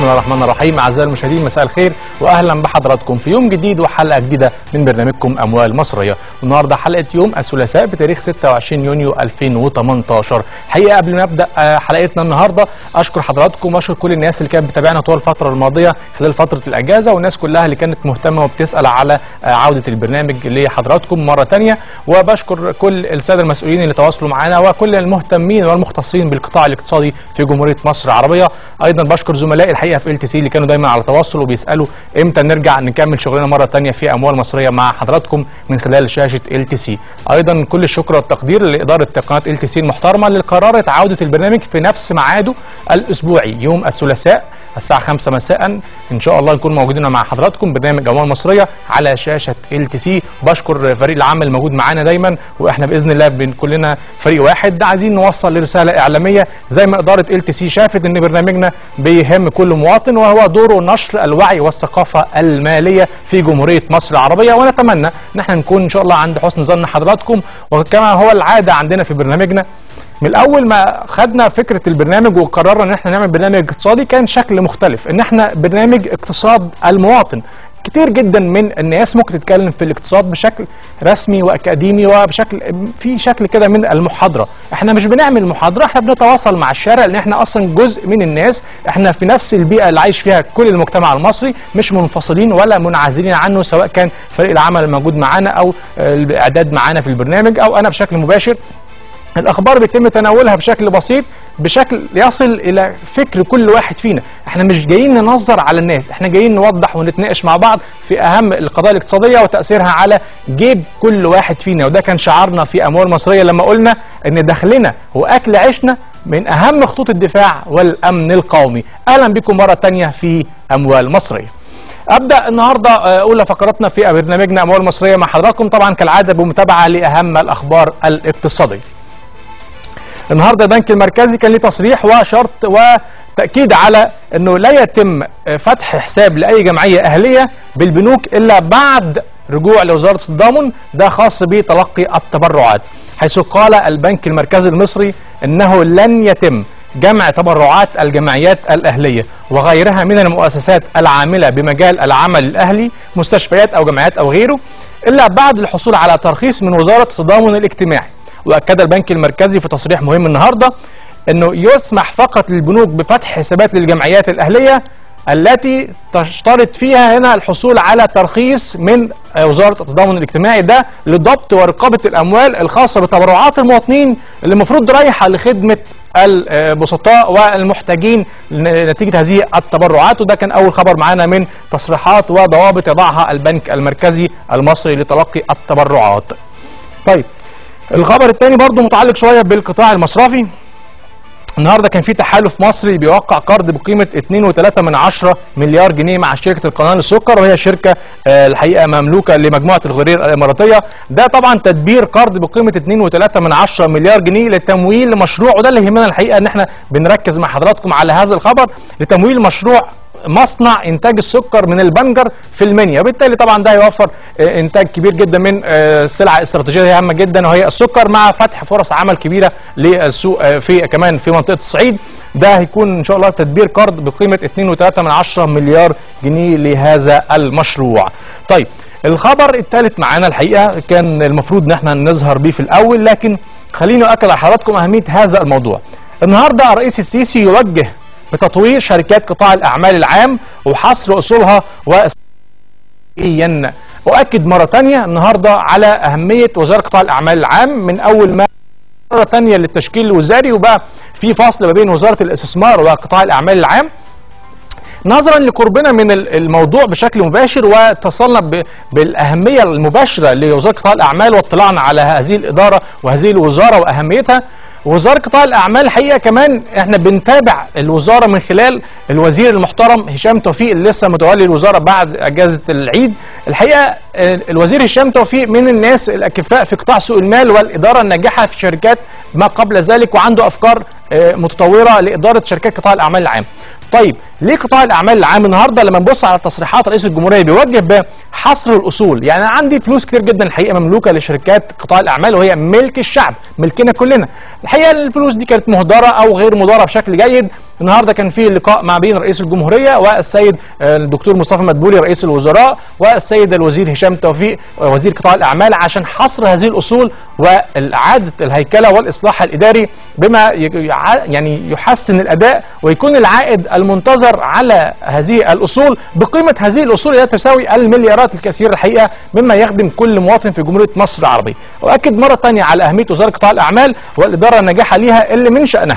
بسم الله الرحمن الرحيم اعزائي المشاهدين مساء الخير واهلا بحضراتكم في يوم جديد وحلقه جديده من برنامجكم اموال مصريه والنهارده حلقه يوم الثلاثاء بتاريخ 26 يونيو 2018 الحقيقه قبل ما نبدا آه، حلقتنا النهارده اشكر حضراتكم واشكر كل الناس اللي كانت بتابعنا طول الفتره الماضيه خلال فتره الاجازه والناس كلها اللي كانت مهتمه وبتسال على آه، عوده البرنامج لحضراتكم مره ثانيه وبشكر كل الساده المسؤولين اللي تواصلوا معنا وكل المهتمين والمختصين بالقطاع الاقتصادي في جمهوريه مصر العربيه ايضا بشكر زملائي الحقيقه في ال تي سي اللي كانوا دايما على تواصل وبيسالوا امتى نرجع نكمل شغلنا مره ثانيه في اموال مصريه مع حضراتكم من خلال شاشه ال تي سي ايضا كل الشكر والتقدير لاداره قناه ال تي سي المحترمه اللي قررت عوده البرنامج في نفس ميعاده الاسبوعي يوم الثلاثاء الساعه 5 مساء ان شاء الله نكون موجودين مع حضراتكم برنامج اموال مصريه على شاشه ال تي سي بشكر فريق العمل الموجود معانا دايما واحنا باذن الله بن كلنا فريق واحد عايزين نوصل لرساله اعلاميه زي ما اداره ال تي سي شافت ان برنامجنا بيهم كل مواطن وهو دوره نشر الوعي والثقافه الماليه في جمهوريه مصر العربيه ونتمنى ان احنا نكون ان شاء الله عند حسن ظن حضراتكم وكما هو العاده عندنا في برنامجنا من الاول ما خدنا فكره البرنامج وقررنا ان احنا نعمل برنامج اقتصادي كان شكل مختلف ان احنا برنامج اقتصاد المواطن كتير جدا من الناس ممكن تتكلم في الاقتصاد بشكل رسمي واكاديمي وبشكل في شكل كده من المحاضره احنا مش بنعمل محاضره احنا بنتواصل مع الشارع لان احنا اصلا جزء من الناس احنا في نفس البيئه اللي عايش فيها كل المجتمع المصري مش منفصلين ولا منعزلين عنه سواء كان فريق العمل الموجود معانا او الاعداد معانا في البرنامج او انا بشكل مباشر الاخبار بيتم تناولها بشكل بسيط بشكل يصل الى فكر كل واحد فينا احنا مش جايين ننظر على الناس احنا جايين نوضح ونتناقش مع بعض في اهم القضايا الاقتصاديه وتاثيرها على جيب كل واحد فينا وده كان شعارنا في اموال مصريه لما قلنا ان دخلنا واكل عيشنا من اهم خطوط الدفاع والامن القومي اهلا بكم مره تانية في اموال مصريه ابدا النهارده آه، اولى فقراتنا في برنامجنا اموال مصريه مع حضراتكم طبعا كالعاده بمتابعه لاهم الاخبار الاقتصاديه النهارده البنك المركزي كان ليه تصريح وشرط وتاكيد على انه لا يتم فتح حساب لاي جمعيه اهليه بالبنوك الا بعد رجوع لوزاره التضامن ده خاص بتلقي التبرعات حيث قال البنك المركزي المصري انه لن يتم جمع تبرعات الجمعيات الأهلية وغيرها من المؤسسات العاملة بمجال العمل الأهلي مستشفيات أو جمعيات أو غيره إلا بعد الحصول على ترخيص من وزارة التضامن الاجتماعي واكد البنك المركزي في تصريح مهم النهارده انه يسمح فقط للبنوك بفتح حسابات للجمعيات الاهليه التي تشترط فيها هنا الحصول على ترخيص من وزاره التضامن الاجتماعي ده لضبط ورقابه الاموال الخاصه بتبرعات المواطنين اللي المفروض رايحه لخدمه البسطاء والمحتاجين نتيجه هذه التبرعات وده كان اول خبر معانا من تصريحات وضوابط يضعها البنك المركزي المصري لتلقي التبرعات. طيب الخبر الثاني برضو متعلق شويه بالقطاع المصرفي النهارده كان في تحالف مصري بيوقع قرض بقيمه 2.3 من 10 مليار جنيه مع شركه القناه للسكر وهي شركه آه، الحقيقه مملوكه لمجموعه الغرير الاماراتيه ده طبعا تدبير قرض بقيمه 2.3 من 10 مليار جنيه لتمويل مشروع وده اللي يهمنا الحقيقه ان احنا بنركز مع حضراتكم على هذا الخبر لتمويل مشروع مصنع انتاج السكر من البنجر في المنيا وبالتالي طبعا ده هيوفر آه، انتاج كبير جدا من آه، سلعه استراتيجيه هامه جدا وهي السكر مع فتح فرص عمل كبيره للسوق آه، في كمان في منطقه الصعيد ده هيكون ان شاء الله تدبير قرض بقيمه 2.3 من 10 مليار جنيه لهذا المشروع طيب الخبر الثالث معانا الحقيقه كان المفروض ان احنا نظهر بيه في الاول لكن خليني اؤكد على حضراتكم اهميه هذا الموضوع النهارده الرئيس السيسي يوجه بتطوير شركات قطاع الأعمال العام وحصر أصولها وإسرائيليا أؤكد مرة تانية النهاردة على أهمية وزارة قطاع الأعمال العام من أول ما مرة تانية للتشكيل الوزاري وبقى في فاصل ما بين وزارة الاستثمار وقطاع الأعمال العام نظرا لقربنا من الموضوع بشكل مباشر واتصلنا ب- بالاهميه المباشره لوزاره قطاع الاعمال واطلاعنا على هذه الاداره وهذه الوزاره واهميتها وزاره قطاع الاعمال الحقيقه كمان احنا بنتابع الوزاره من خلال الوزير المحترم هشام توفيق اللي لسه متولي الوزاره بعد اجازه العيد الحقيقه آه، الوزير هشام توفيق من الناس الاكفاء في قطاع سوق المال والاداره الناجحه في شركات ما قبل ذلك وعنده افكار آه، متطوره لاداره شركات قطاع الاعمال العام طيب ليه قطاع الاعمال العام النهارده لما نبص على تصريحات رئيس الجمهوريه بيوجه بحصر الاصول يعني أنا عندي فلوس كتير جدا الحقيقه مملوكه لشركات قطاع الاعمال وهي ملك الشعب ملكنا كلنا الحقيقه الفلوس دي كانت مهدره او غير مداره بشكل جيد النهارده كان في لقاء ما بين رئيس الجمهوريه والسيد آه، الدكتور مصطفى مدبولي رئيس الوزراء والسيد الوزير هشام توفيق آه، وزير قطاع الاعمال عشان حصر هذه الاصول واعاده الهيكله والاصلاح الاداري بما ي- يع- يعني يحسن الاداء ويكون العائد المنتظر على هذه الاصول بقيمه هذه الاصول التي تساوي المليارات الكثيره الحقيقه مما يخدم كل مواطن في جمهوريه مصر العربيه واكد مره ثانيه على اهميه وزاره قطاع الاعمال والاداره الناجحه ليها اللي من شانها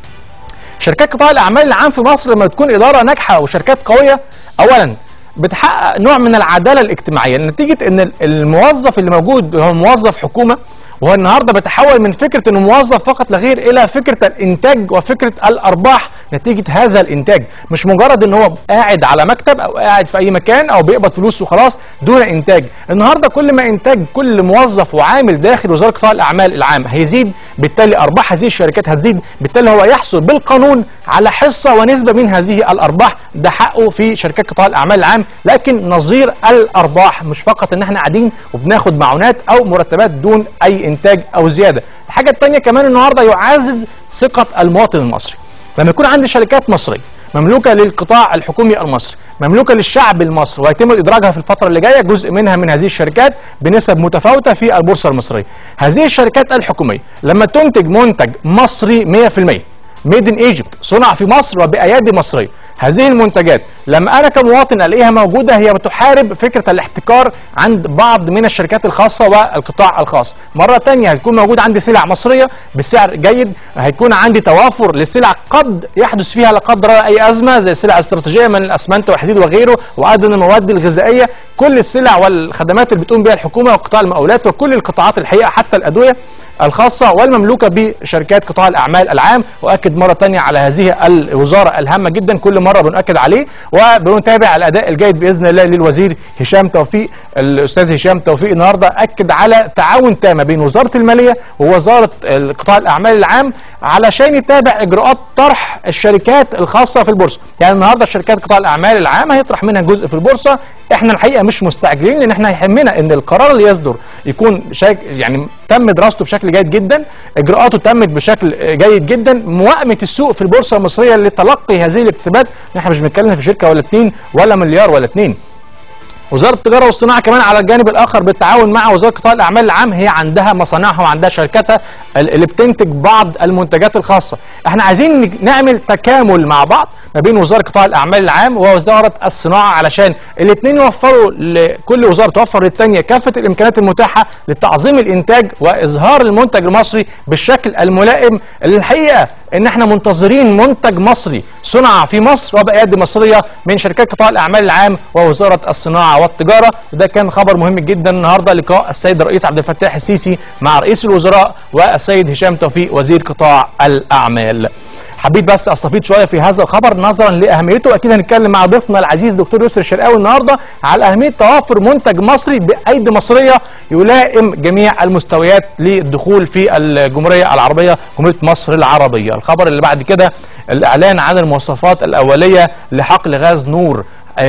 شركات قطاع الاعمال العام في مصر لما تكون اداره ناجحه وشركات قويه اولا بتحقق نوع من العداله الاجتماعيه نتيجه ان الموظف اللي موجود هو موظف حكومه وهو النهارده بيتحول من فكره انه موظف فقط لا غير الى فكره الانتاج وفكره الارباح نتيجه هذا الانتاج مش مجرد ان هو قاعد على مكتب او قاعد في اي مكان او بيقبض فلوس وخلاص دون انتاج النهارده كل ما انتاج كل موظف وعامل داخل وزاره قطاع الاعمال العام هيزيد بالتالي ارباح هذه الشركات هتزيد بالتالي هو يحصل بالقانون على حصه ونسبه من هذه الارباح ده حقه في شركات قطاع الاعمال العام لكن نظير الارباح مش فقط ان احنا قاعدين وبناخد معونات او مرتبات دون اي انتاج او زياده الحاجه الثانيه كمان النهارده يعزز ثقه المواطن المصري لما يكون عندي شركات مصريه مملوكه للقطاع الحكومي المصري مملوكه للشعب المصري ويتم ادراجها في الفتره اللي جايه جزء منها من هذه الشركات بنسب متفاوته في البورصه المصريه هذه الشركات الحكوميه لما تنتج منتج مصري 100% ميد ان ايجيبت صنع في مصر وبايادي مصريه هذه المنتجات لما انا كمواطن الاقيها موجوده هي بتحارب فكره الاحتكار عند بعض من الشركات الخاصه والقطاع الخاص مره تانية هتكون موجود عندي سلع مصريه بسعر جيد هيكون عندي توافر لسلع قد يحدث فيها لا قدر الله اي ازمه زي السلع الاستراتيجيه من الاسمنت والحديد وغيره وايضا المواد الغذائيه كل السلع والخدمات اللي بتقوم بها الحكومه وقطاع المقاولات وكل القطاعات الحقيقه حتى الادويه الخاصة والمملوكة بشركات قطاع الأعمال العام وأكد مرة تانية على هذه الوزارة الهامة جدا كل مرة بنأكد عليه وبنتابع الأداء الجيد بإذن الله للوزير هشام توفيق الأستاذ هشام توفيق النهاردة أكد على تعاون تام بين وزارة المالية ووزارة قطاع الأعمال العام علشان يتابع إجراءات طرح الشركات الخاصة في البورصة يعني النهاردة شركات قطاع الأعمال العام هيطرح منها جزء في البورصة احنا الحقيقة مش مستعجلين لأن احنا يهمنا أن القرار اللي يصدر يكون شاك يعني تم دراسته بشكل جيد جدا اجراءاته تمت بشكل جيد جدا موائمه السوق في البورصه المصريه لتلقي هذه الاكتسابات احنا مش بنتكلم في شركه ولا اتنين ولا مليار ولا اتنين وزاره التجاره والصناعه كمان على الجانب الاخر بالتعاون مع وزاره قطاع الاعمال العام هي عندها مصانعها وعندها شركاتها اللي بتنتج بعض المنتجات الخاصه احنا عايزين نعمل تكامل مع بعض ما بين وزاره قطاع الاعمال العام ووزاره الصناعه علشان الاثنين يوفروا لكل وزاره توفر للثانيه كافه الامكانيات المتاحه لتعظيم الانتاج واظهار المنتج المصري بالشكل الملائم اللي الحقيقه ان احنا منتظرين منتج مصري صنع في مصر وبايادي مصريه من شركات قطاع الاعمال العام ووزاره الصناعه والتجاره وده كان خبر مهم جدا النهارده لقاء السيد الرئيس عبد الفتاح السيسي مع رئيس الوزراء والسيد هشام توفيق وزير قطاع الاعمال حبيت بس استفيد شويه في هذا الخبر نظرا لاهميته اكيد هنتكلم مع ضيفنا العزيز دكتور يسر الشرقاوي النهارده على اهميه توافر منتج مصري بايدي مصريه يلائم جميع المستويات للدخول في الجمهوريه العربيه جمهوريه مصر العربيه الخبر اللي بعد كده الاعلان عن المواصفات الاوليه لحقل غاز نور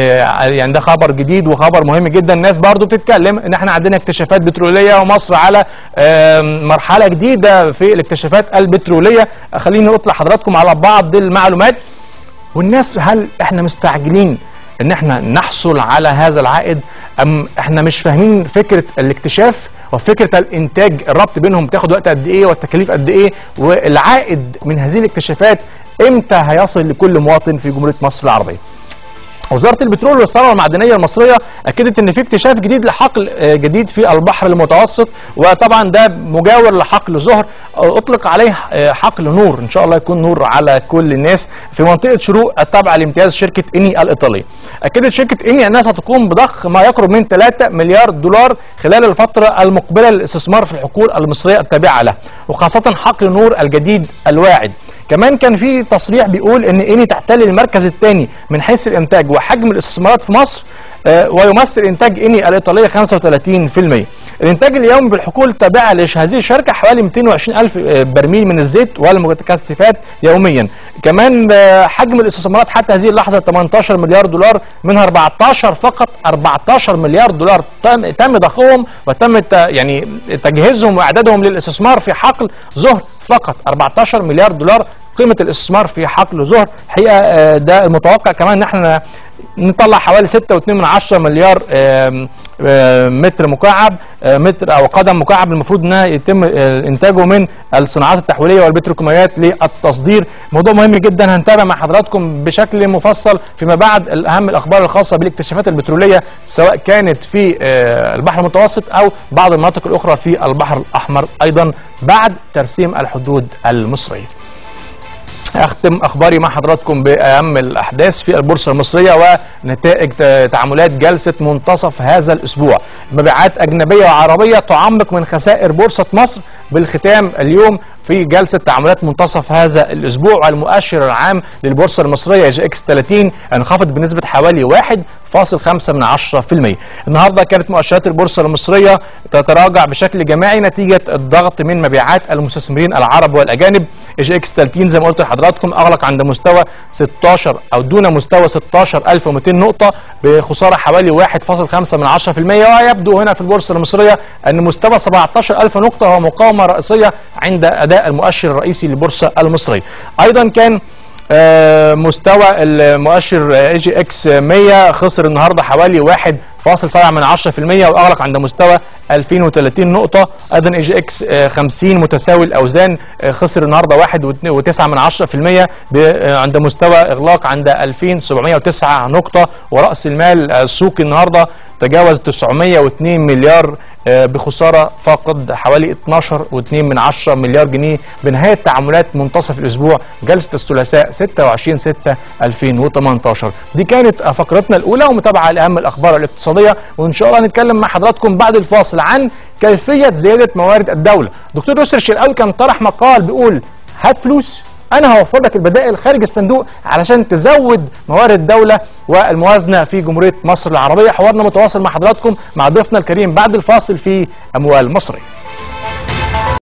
يعني ده خبر جديد وخبر مهم جدا الناس برضو بتتكلم ان احنا عندنا اكتشافات بتروليه ومصر على مرحله جديده في الاكتشافات البتروليه خليني اطلع حضراتكم على بعض المعلومات والناس هل احنا مستعجلين ان احنا نحصل على هذا العائد ام احنا مش فاهمين فكره الاكتشاف وفكره الانتاج الربط بينهم تاخد وقت قد ايه والتكاليف قد ايه والعائد من هذه الاكتشافات امتى هيصل لكل مواطن في جمهوريه مصر العربيه وزارة البترول والثروة المعدنية المصرية أكدت إن في اكتشاف جديد لحقل جديد في البحر المتوسط وطبعا ده مجاور لحقل زهر أطلق عليه حقل نور إن شاء الله يكون نور على كل الناس في منطقة شروق التابعة لامتياز شركة إني الإيطالية. أكدت شركة إني أنها ستقوم بضخ ما يقرب من 3 مليار دولار خلال الفترة المقبلة للاستثمار في الحقول المصرية التابعة لها وخاصة حقل نور الجديد الواعد. كمان كان في تصريح بيقول ان اني تحتل المركز الثاني من حيث الانتاج وحجم الاستثمارات في مصر آه ويمثل انتاج اني الايطاليه 35% الانتاج اليومي بالحقول التابعه لهذه الشركه حوالي 220 الف برميل من الزيت والمكثفات يوميا كمان حجم الاستثمارات حتى هذه اللحظه 18 مليار دولار منها 14 فقط 14 مليار دولار تم تم ضخهم وتم يعني تجهيزهم واعدادهم للاستثمار في حقل زهر فقط 14 مليار دولار قيمه الاستثمار في حقل زهر الحقيقه ده المتوقع كمان ان احنا نطلع حوالي 6.2 من 10 مليار متر مكعب متر او قدم مكعب المفروض انها يتم انتاجه من الصناعات التحويليه والبتروكيماويات للتصدير موضوع مهم جدا هنتابع مع حضراتكم بشكل مفصل فيما بعد اهم الاخبار الخاصه بالاكتشافات البتروليه سواء كانت في البحر المتوسط او بعض المناطق الاخرى في البحر الاحمر ايضا بعد ترسيم الحدود المصريه اختم اخباري مع حضراتكم باهم الاحداث في البورصه المصريه ونتائج تعاملات جلسه منتصف هذا الاسبوع مبيعات اجنبيه وعربيه تعمق من خسائر بورصه مصر بالختام اليوم في جلسه تعاملات منتصف هذا الاسبوع المؤشر العام للبورصه المصريه جي اكس 30 انخفض بنسبه حوالي 1.5 من 10% النهارده كانت مؤشرات البورصه المصريه تتراجع بشكل جماعي نتيجه الضغط من مبيعات المستثمرين العرب والاجانب جي اكس 30 زي ما قلت لحضراتكم اغلق عند مستوى 16 او دون مستوى 16200 نقطه بخساره حوالي 1.5 من 10% ويبدو هنا في البورصه المصريه ان مستوى 17000 نقطه هو مقاومه رئيسيه عند اداء المؤشر الرئيسي للبورصه المصريه ايضا كان مستوى المؤشر اي جي اكس 100 خسر النهارده حوالي 1.7 من 10% واغلق عند مستوى 2030 نقطة ايضا اي جي اكس 50 متساوي الاوزان خسر النهارده 1.9 من 10% عند مستوى اغلاق عند 2709 نقطة وراس المال السوقي النهارده تجاوز 902 مليار بخسارة فاقد حوالي 12.2 من 10 مليار جنيه بنهاية تعاملات منتصف الأسبوع جلسة الثلاثاء 26 6 2018 دي كانت فقرتنا الأولى ومتابعة لأهم الأخبار الاقتصادية وإن شاء الله نتكلم مع حضراتكم بعد الفاصل عن كيفية زيادة موارد الدولة دكتور يسر الشرقاوي كان طرح مقال بيقول هات فلوس انا هوفر لك البدائل خارج الصندوق علشان تزود موارد الدوله والموازنه في جمهوريه مصر العربيه حوارنا متواصل مع حضراتكم مع ضيفنا الكريم بعد الفاصل في اموال مصريه